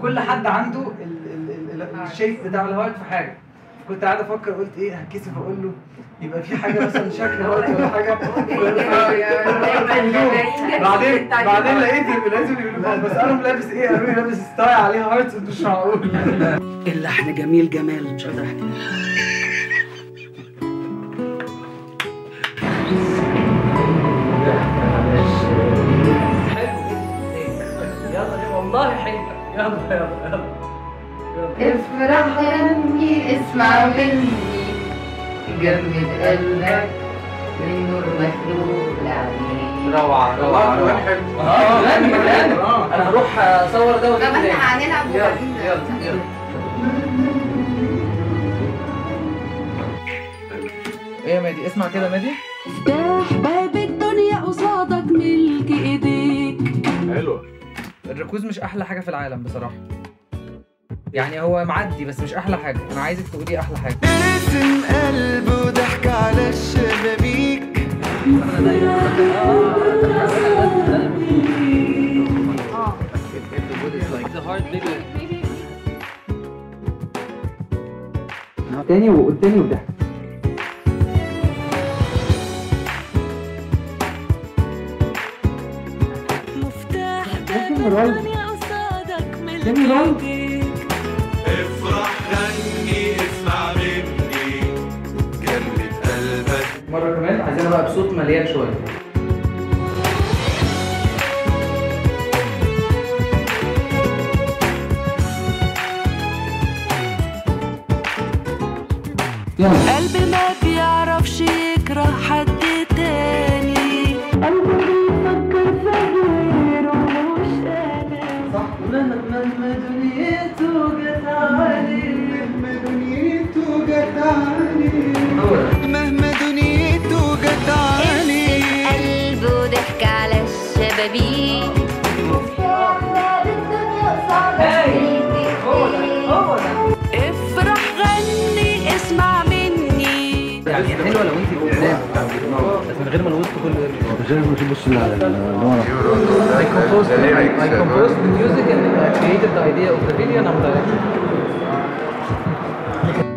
كل حد عنده ال- ال- ال- ال- الشيب بتاع الهارت في حاجه كنت قاعد افكر قلت ايه هتكسف اقول له يبقى في حاجه مثلا شكل هارت ولا حاجه بعدين بعدين لقيت لازم يقولوا بسالهم لابس ايه قالوا لي لابس ستاي عليه هارت مش معقول اللحن جميل جمال مش قادر احكي يلا والله حلو يلا يلا يلا افرح غني اسمع مني جمد قلبك من نور مخلوق العين روعه روعه روعه حلو اه غني غني انا هروح اصور ده طب واجيب احنا تاني هنلعب يلا وبعدين يلا يلا ايه يا مادي اسمع كده مادي افتح باب الدنيا قصادك ملك ايديك حلوه الركوز مش احلى حاجه في العالم بصراحه يعني هو معدي بس مش احلى حاجه انا عايزك تقولي احلى حاجه رسم قلبه ضحك على الشبابيك تاني والتاني وضحك مفتاح باب ممكن نراوغ. الدنيا قصادك ملك تاني راوند. ايديك افرح غني اسمع مني جمد قلبك مره كمان عايزينها بقى بصوت مليان شويه يلا قلبي ما بيعرفش يكره حد تاني قلبي بيفكر في غيره مش انا صح مهما مهما دنيته جت عليه مهما دنيته جت عليه هو ده مهما دنيته جت عليه قلبه ضحك على الشبابيك افرح غني اسمع مني يعني حلوه لو انت قدام بس من غير ما نوصل كل I composed I composed the music and I created the idea of the video and I'm directing